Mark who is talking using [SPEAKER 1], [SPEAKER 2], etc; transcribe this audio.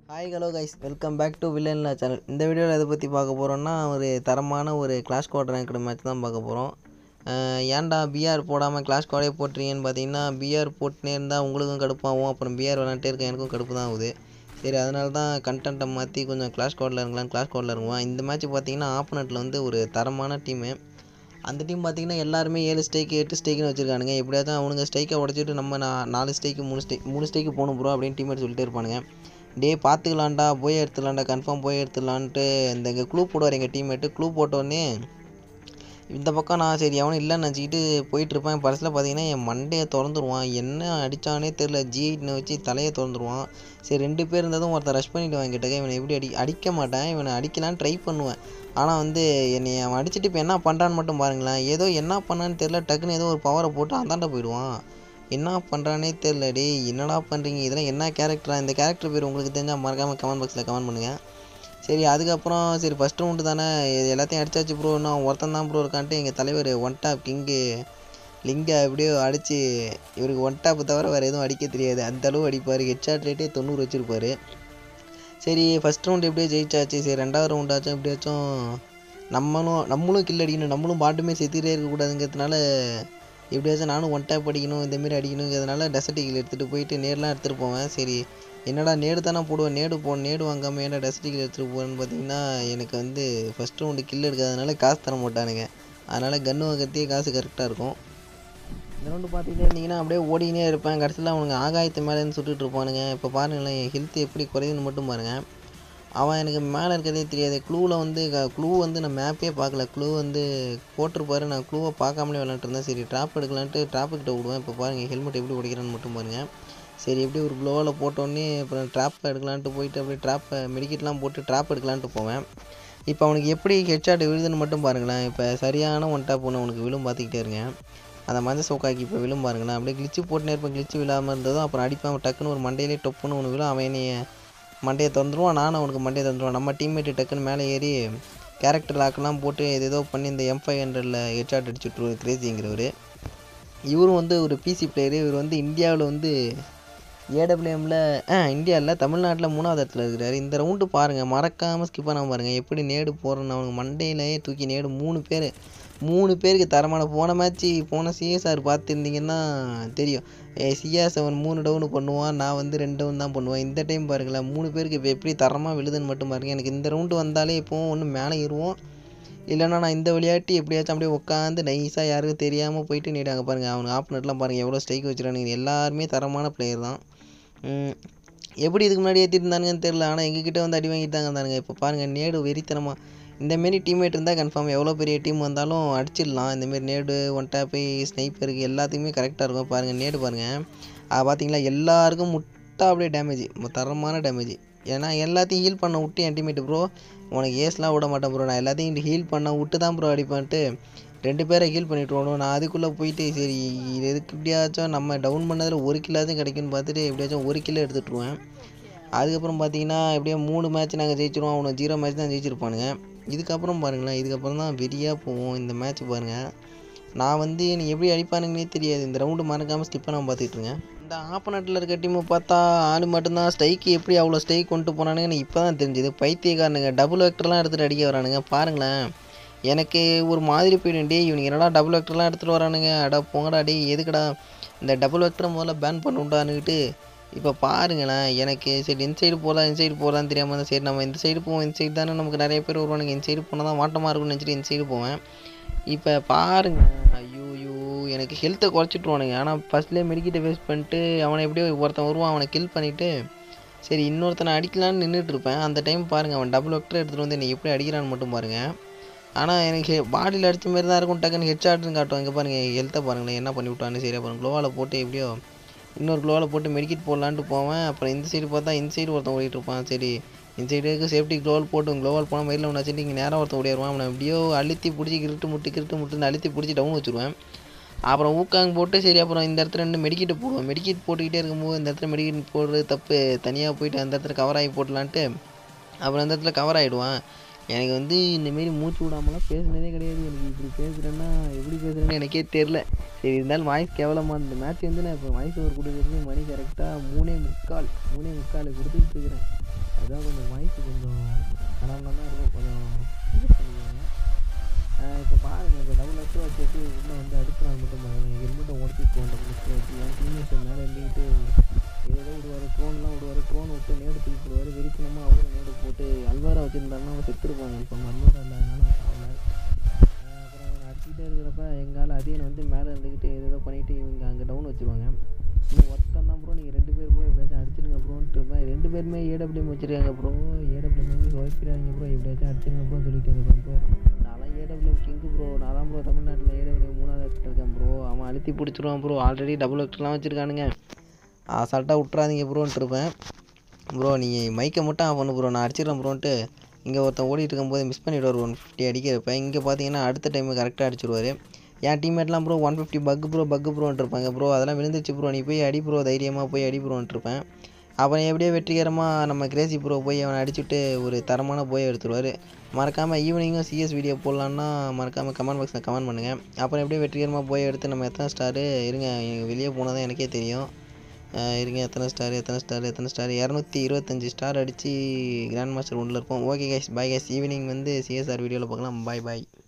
[SPEAKER 1] hi hello guys welcome back to வில்லன்லா channel இந்த வீடியோவில் எதை பற்றி பார்க்க போகிறோம்னா ஒரு தரமான ஒரு கிளாஸ் கோட் ரேங்க்டு மேட்ச் தான் பார்க்க போகிறோம் ஏன்டா பிஆர் போடாமல் கிளாஸ் கோடே போட்டுறீங்கன்னு பார்த்தீங்கன்னா பிஆர் போட்டுனே இருந்தால் உங்களுக்கும் கடுப்பாகும் அப்புறம் பிஆர் விளாண்டே இருக்க எனக்கும் கடுப்பு தான் ஆகுது சரி அதனால தான் கண்டென்ட்டை மாற்றி கொஞ்சம் கிளாஸ் கோடில் இருக்கலாம் கிளாஸ் கோடில் இருக்குவோம் இந்த மேட்ச் பார்த்தீங்கன்னா ஆப்போனட்டில் வந்து ஒரு தரமான டீமு அந்த டீம் பார்த்தீங்கன்னா எல்லாருமே ஏழு ஸ்டேக்கு எட்டு ஸ்டேக்குன்னு வச்சுருக்கானுங்க எப்படியாச்சும் அவனுங்க ஸ்டேக்கை உடச்சிட்டு நம்ம நான் நாலு ஸ்டேக்கு மூணு ஸ்டேக் மூணு ஸ்டேக்கு போகணும் ப்ரோ அப்படின்னு டீம்மேட் சொல்லிட்டே இருப்பானுங்க டே பார்த்துக்கலான்டா போய் எடுத்துடலான்டா கன்ஃபார்ம் போய் எடுத்துடலான்ட்டு இந்த இங்கே க்ளூ போடுவார் எங்கள் டீம்மேட்டு க்ளூ போட்டோடனே இந்த பக்கம் நான் சரி அவனும் இல்லைன்னு நினச்சிக்கிட்டு போயிட்டுருப்பேன் பரிசில் பார்த்தீங்கன்னா என் மண்டையை திறந்துருவான் என்ன அடித்தானே தெரில ஜின்னு வச்சு தலையை திறந்துருவான் சரி ரெண்டு பேர் இருந்ததும் ஒருத்தன் ரஷ் பண்ணிவிடுவான் கிட்டக்க இவனை எப்படி அடி அடிக்க மாட்டேன் இவனை அடிக்கலான்னு ட்ரை பண்ணுவேன் ஆனால் வந்து என்னை அவன் அடிச்சுட்டு இப்போ என்ன பண்ணுறான்னு மட்டும் பாருங்களேன் ஏதோ என்ன பண்ணான்னு தெரில டக்குன்னு ஏதோ ஒரு பவரை போட்டு அந்தாண்ட போயிடுவான் என்ன பண்ணுறானே தெரில டே என்னடா பண்ணுறீங்க இதெல்லாம் என்ன கேரக்டரா இந்த கேரக்டர் பேர் உங்களுக்கு தெரிஞ்சால் மறக்காமல் கமெண்ட் பாக்ஸில் கமெண்ட் பண்ணுங்கள் சரி அதுக்கப்புறம் சரி ஃபஸ்ட் ரவுண்டு தானே இது எல்லாத்தையும் அடிச்சாச்சு ப்ரோ இன்னும் ஒருத்தன் தான் ப்ரோ இருக்கான்ட்டு எங்கள் தலைவர் ஒன் டாப் கிங்கு லிங்கை அப்படியே அடித்து இவருக்கு ஒன் டாப்பு தவிர வேறு எதுவும் அடிக்க தெரியாது அந்த அளவு அடிப்பார் ஹெட்ஷாட் ரேட்டே தொண்ணூறு வச்சுருப்பாரு சரி ஃபஸ்ட் ரவுண்டு எப்படியோ ஜெயிச்சாச்சு சரி ரெண்டாவது ரவுண்டாச்சும் எப்படியாச்சும் நம்மளும் நம்மளும் கில் அடிக்கணும் நம்மளும் பாட்டுமே செத்துக்கிட்டே இருக்கக்கூடாதுங்கிறதுனால எப்படியாச்சும் நானும் ஒன் டேப் அடிக்கணும் இந்தமாரி அடிக்கணுங்கிறதுனால டெசர்ட்டிகள் எடுத்துகிட்டு போயிட்டு நேர்லாம் எடுத்துகிட்டு போவேன் சரி என்னடா நேடு தானே போடுவேன் நேடு போ நேடு வாங்காமல் ஏன்டா டெசர்ட்டிகள் எடுத்துகிட்டு போவேன்னு பார்த்தீங்கன்னா எனக்கு வந்து ஃபஸ்ட் ரவுண்டு கில் எடுக்காதனால காசு தர மாட்டானுங்க அதனால் கன்று வாங்கிறதே காசு கரெக்டாக இருக்கும் இந்த ரவுண்டு பார்த்துக்கிட்டே இருந்தீங்கன்னா அப்படியே ஓடிக்கினே இருப்பேன் கடைசியில் அவனுங்க ஆகாயத்து மேலேருந்து சுட்டுட்டு இருப்பானுங்க இப்போ பாருங்களேன் என் ஹெல்த் எப்படி குறையுதுன்னு மட்டும் பாருங்கள் அவன் எனக்கு மேலே இருக்கிறதே தெரியாது க்ளூவில் வந்து க்ளூ வந்து நான் மேப்பே பார்க்கல க்ளூ வந்து போட்டிருப்பாரு நான் க்ளூவை பார்க்காமலே விளாண்டுருந்தேன் சரி ட்ராப் எடுக்கலான்ட்டு ட்ராப்பு கிட்ட விடுவேன் இப்போ பாருங்கள் ஹெல்மெட் எப்படி உடைக்கிறான்னு மட்டும் பாருங்கள் சரி எப்படி ஒரு க்ளோவில் போட்டோடனே அப்புறம் ட்ராப் எடுக்கலான்ட்டு போயிட்டு அப்படியே ட்ராப்பை மெடிக்கெட்லாம் போட்டு ட்ராப் எடுக்கலான்ட்டு போவேன் இப்போ அவனுக்கு எப்படி ஹெட்ஷாட் விழுதுன்னு மட்டும் பாருங்களேன் இப்போ சரியான ஒன் டாப் ஒன்று அவனுக்கு விழும் பார்த்துக்கிட்டே இருங்க அந்த மஞ்சள் சோக்காக்கி இப்போ விழும் பாருங்களேன் அப்படியே கிளிச்சு போட்டுனே இருப்பேன் கிளிச்சு விழாமல் இருந்ததும் அப்புறம் அடிப்பான் டக்குன்னு ஒரு மண்டையிலே டொப்புன்னு ஒன்று விழும் அவன் என்னைய மண்டையை திறந்துருவான் நானும் அவனுக்கு மண்டையை திறந்துருவான் நம்ம டீம்மேட்டு டக்குன்னு மேலே ஏறி கேரக்டர் லாக்கெல்லாம் போட்டு இது ஏதோ பண்ணி இந்த எம் ஃபைவ் ஹண்ட்ரடில் ஹெட்ஷாட் அடிச்சுட்ருவார் கிரேசிங்கிறவர் இவரும் வந்து ஒரு பிசி பிளேயரு இவர் வந்து இந்தியாவில் வந்து ஏடபிள்யூஎம்மில் ஆ இந்தியாவில் தமிழ்நாட்டில் மூணாவது இடத்துல இருக்கிறாரு இந்த ரவுண்டு பாருங்கள் மறக்காமல் ஸ்கிப் பண்ணாமல் பாருங்கள் எப்படி நேடு போடுறேன்னு அவனுக்கு மண்டையிலேயே தூக்கி நேடு மூணு பேர் மூணு பேருக்கு தரமான போன மேட்ச்சு போன சிஎஸ்ஆர் பார்த்துருந்தீங்கன்னா தெரியும் ஏ சிஆர் செவன் மூணு டவுனு பண்ணுவான் நான் வந்து ரெண்டு டவுன் தான் பண்ணுவேன் இந்த டைம் பாருங்களேன் மூணு பேருக்கு இப்போ எப்படி தரமாக விழுதுன்னு மட்டும் பாருங்கள் எனக்கு இந்த ரவுண்டு வந்தாலே இப்போவும் ஒன்று மேலே ஏறுவோம் இல்லைன்னா நான் இந்த விளையாட்டு எப்படியாச்சும் அப்படியே உட்காந்து நைஸாக யாருக்கும் தெரியாமல் போயிட்டு நீடாங்க பாருங்கள் அவனுக்கு ஆப்னட்லாம் பாருங்கள் எவ்வளோ ஸ்ட்ரைக் வச்சுருக்கானுங்க எல்லாருமே தரமான பிளேயர் தான் எப்படி இதுக்கு முன்னாடி ஏற்றிட்டு இருந்தானுங்கன்னு தெரில ஆனால் எங்ககிட்ட வந்து அடி வாங்கிட்டு தாங்க இருந்தானுங்க இப்போ பாருங்கள் நேடு வெறித்தனமாக இந்தமாரி டீம்மேட் இருந்தால் கன்ஃபார்ம் எவ்வளோ பெரிய டீம் வந்தாலும் அடிச்சிடலாம் இந்தமாரி நேடு ஒன் டேப்பு ஸ்னைப்பருக்கு எல்லாத்துக்குமே கரெக்டாக இருக்கும் பாருங்கள் நேடு பாருங்கள் அது பார்த்தீங்களா எல்லாருக்கும் முட்டா அப்படியே டேமேஜ் தரமான டேமேஜ் ஏன்னா எல்லாத்தையும் ஹீல் பண்ண விட்டு என் டீம்மேட்டு ப்ரோ உனக்கு ஏஸ்லாம் விட மாட்டேன் ப்ரோ நான் எல்லாத்தையும் ஹீல் பண்ண விட்டு தான் ப்ரோ அடிப்பேன்ட்டு ரெண்டு பேரை ஹீல் பண்ணிட்டு வரணும் நான் அதுக்குள்ளே போயிட்டு சரி இது எதுக்கு எப்படியாச்சும் நம்ம டவுன் பண்ணதில் ஒரு கில்லாச்சும் கிடைக்குன்னு பார்த்துட்டு எப்படியாச்சும் ஒரு கிலோ எடுத்துகிட்ருவேன் அதுக்கப்புறம் பார்த்தீங்கன்னா எப்படியோ மூணு மேட்ச் நாங்கள் ஜெயிச்சிருவோம் அவனை ஜீரோ மேட்ச் தான் ஜெயிச்சிருப்பானுங்க இதுக்கப்புறம் பாருங்களேன் இதுக்கப்புறம் தான் வெறியாக போவோம் இந்த மேட்ச் பாருங்கள் நான் வந்து எனக்கு எப்படி அடிப்பானுங்கன்னே தெரியாது இந்த ரவுண்டு மறக்காமல் ஸ்கிப் பண்ணாமல் பார்த்துட்ருங்க இந்த ஆப்போனட்டில் இருக்க டீமை பார்த்தா ஆள் மட்டும்தான் ஸ்ட்ரைக்கு எப்படி அவ்வளோ ஸ்ட்ரைக் கொண்டு போனானுங்க எனக்கு இப்போ தான் தெரிஞ்சுது பைத்தியக்காரனுங்க டபுள் வெக்டர்லாம் எடுத்துகிட்டு அடிக்க வரானுங்க பாருங்களேன் எனக்கு ஒரு மாதிரி போயிடும் டே இவனுக்கு என்னடா டபுள் வெக்டர்லாம் எடுத்துகிட்டு வரானுங்க அடா போங்கடா டே எதுக்குடா இந்த டபுள் வெக்டரை முதல்ல பேன் பண்ணுண்டான்னுக்கிட்டு இப்போ பாருங்களேன் எனக்கு சரி இந்த சைடு போகலாம் இந்த சைடு போகலான்னு தெரியாமல் தான் சரி நம்ம இந்த சைடு போவோம் இந்த சைடு தானே நமக்கு நிறைய பேர் வருவானுங்க இந்த சைடு போனால் தான் வாட்டமாக இருக்கும்னு நினச்சிட்டு இந்த சைடு போவேன் இப்போ பாருங்க ஐயோ ஐயோ எனக்கு ஹெல்த்தை குறைச்சிட்ருவானுங்க ஆனால் ஃபஸ்ட்லேயே மெடிக்கிட்ட வேஸ்ட் பண்ணிட்டு அவனை எப்படியோ ஒருத்தன் வருவான் அவனை கில் பண்ணிவிட்டு சரி இன்னொருத்தனை அடிக்கலான்னு நின்றுட்டு இருப்பேன் அந்த டைம் பாருங்கள் அவன் டபுள் வெக்டர் எடுத்துகிட்டு வந்து என்னை எப்படி அடிக்கிறான்னு மட்டும் பாருங்கள் ஆனால் எனக்கு பாடியில் அடித்த மாரி தான் இருக்கும் டக்குன்னு ஹெட் ஷாட்னு காட்டும் இங்கே பாருங்கள் ஹெல்த்தை பாருங்களேன் என்ன பண்ணி விட்டான்னு சரி அப்புறம் க்ளோவால் போட்டு எப்படியோ இன்னொரு க்ளோவில் போட்டு மெடிக்கிட் போடலான்ட்டு போவேன் அப்புறம் இந்த சைடு பார்த்தா இந்த சைடு ஒருத்தன் ஓடிட்டு இருப்பான் சரி இந்த சைடுக்கு சேஃப்டி க்ளோவல் போட்டு க்ளோவல் போனால் மயிலில் ஒன்று வச்சுட்டு இங்கே நேராக ஒருத்தன் ஓடிடுவான் அவனை எப்படியோ அழுத்தி பிடிச்சி கிருட்டு முட்டு கிருட்டு முட்டுன்னு அழுத்தி பிடிச்சி டவுன் வச்சுருவேன் அப்புறம் ஊக்காங் போட்டு சரி அப்புறம் இந்த இடத்துல ரெண்டு மெடிக்கிட்டு போடுவேன் மெடிக்கிட் போட்டுக்கிட்டே இருக்கும்போது இந்த இடத்துல மெடிக்கிட் போடுறது தப்பு தனியாக போயிட்டு அந்த இடத்துல கவர் ஆகி போடலான்ட்டு அப்புறம் அந்த இடத்துல கவர் ஆகிடுவான் எனக்கு வந்து இந்தமாரி மூச்சு விடாமலாம் பேசுனதே கிடையாது எனக்கு இப்படி பேசுகிறேன்னா எப்படி பேசுகிறேன்னு எனக்கே தெரில சரி இருந்தாலும் வாய்ஸ் கேவலமாக இந்த மேட்ச் வந்து நான் இப்போ வாய்ஸ் ஓவர் கொடுக்குறது மணி கரெக்டாக மூணே முக்கால் மூணே முக்கால் கொடுத்துட்டு இருக்கிறேன் அதான் கொஞ்சம் வாய்ஸ் கொஞ்சம் கடாமல் தான் இருக்கும் கொஞ்சம் adjust பண்ணிக்கோங்க இப்போ பாருங்கள் இப்போ டபுள் லட்சம் வச்சு வச்சு உள்ளே வந்து அடுத்துறாங்க மட்டும் பாருங்கள் ஹெல்மெட்டை உடச்சிட்டு டபுள் லட்சம் வச்சு என் டீம்மேட்ஸ் மேலே இருந்துக்கிட்டு ஏதோ விடுவார் ட்ரோன்லாம் விடுவார் ட்ரோன் விட்டு நேடு தூக்கி போடுவார் வெறித்தனமாக அவரும் நேடு போட்டு அல்வாரா வச்சுருந்தாருன்னா அவன் செத்துருப்பாங்க இப்போ அல்வாரா இல்லாதனால அவன் சாவல அப்புறம் அவன் அடிச்சுக்கிட்டே இருக்கிறப்ப எங்கால் அதியன் வந்து மேலே இருந்துக்கிட்டு ஏதோ பண்ணிவிட்டு இவங்க அங்கே டவுன் வச்சுருவாங்க இன்னும் ஒருத்தன் தான் ப்ரோ நீங்கள் ரெண்டு பேர் ப்ரோ எப்படியாச்சும் அடிச்சிடுங்க ப்ரோன்ட்டு இருப்பேன் ரெண்டு பேருமே ஏடபிள்யூஎம் வச்சுருக்காங்க ப்ரோ ஏடபிள்யூஎம் வந்து சுவைக்கிறாங்க ப்ரோ எப்படியாச்சும் அடிச்சிடுங்க ப்ரோ சொல்லிட்டு இருப்பேன் ப்ரோ நான்லாம் ஏடபிள்யூஎம் கிங்கு ப்ரோ நான் தான் ப்ரோ தமிழ்நாட்டில் ஏடபிள்யூஎம் மூணாவது இடத்துல இருக்கேன் ப்ரோ அவன் அழுத்தி பிடிச்சிருவான் ப்ரோ ஆல்ரெடி டபுள் எக்ஸ்லாம் வச்சுருக்கானுங்க அசால்ட்டாக விட்றாதீங்க ப்ரோன்ட்டு இருப்பேன் ப்ரோ நீங்கள் மைக்கை மட்டும் ஆஃப் பண்ணு ப்ரோ நான் அடிச்சிடுறேன் ப்ரோன்ட்டு இங்கே ஒருத்தன் ஓடிட்டு இருக்கும்போது மிஸ் பண்ணிவிடுவார் ஒன் ஃபிஃப்டி அடிக்கிறப்ப இங்கே பார்த்தீங்கன்னா அடுத்த டைம் கரெக்டாக அடிச்சிடுவார் என் டீம்மேட்லாம் ப்ரோ ஒன் ஃபிஃப்டி பக்கு ப்ரோ பக்கு ப்ரோன்ட்டு இருப்பாங்க ப்ரோ அதெல்லாம் விழுந்துச்சு ப்ரோ நீ போய் அடி ப்ரோ தைரியமாக போய் அடி ப்ரோன்ட்டு இருப்பேன் அப்புறம் எப்படியோ வெற்றிகரமாக நம்ம கிரேசி ப்ரோ போய் அவனை அடிச்சுட்டு ஒரு தரமான போய் எடுத்துருவார் மறக்காமல் ஈவினிங்கும் சிஎஸ் வீடியோ போடலான்னா மறக்காமல் கமெண்ட் பாக்ஸில் கமெண்ட் பண்ணுங்கள் அப்புறம் எப்படியோ வெற்றிகரமாக போய் எடுத்து நம்ம எத்தனை ஸ்டாரு இருங்க எனக்கு வெளியே போனால் தான் எனக்கே தெரியும் அஹ் இருங்க எத்தனை ஸ்டார் எத்தனை ஸ்டார் எத்தனை ஸ்டார் இரநூத்தி இருபத்தஞ்சி ஸ்டார் அடித்து கிராண்ட் மாஸ்டர் ஒன்றில் இருப்போம் okay guys bye guys evening வந்து சிஎஸ்ஆர் வீடியோவில் பார்க்கலாம் பாய் பாய்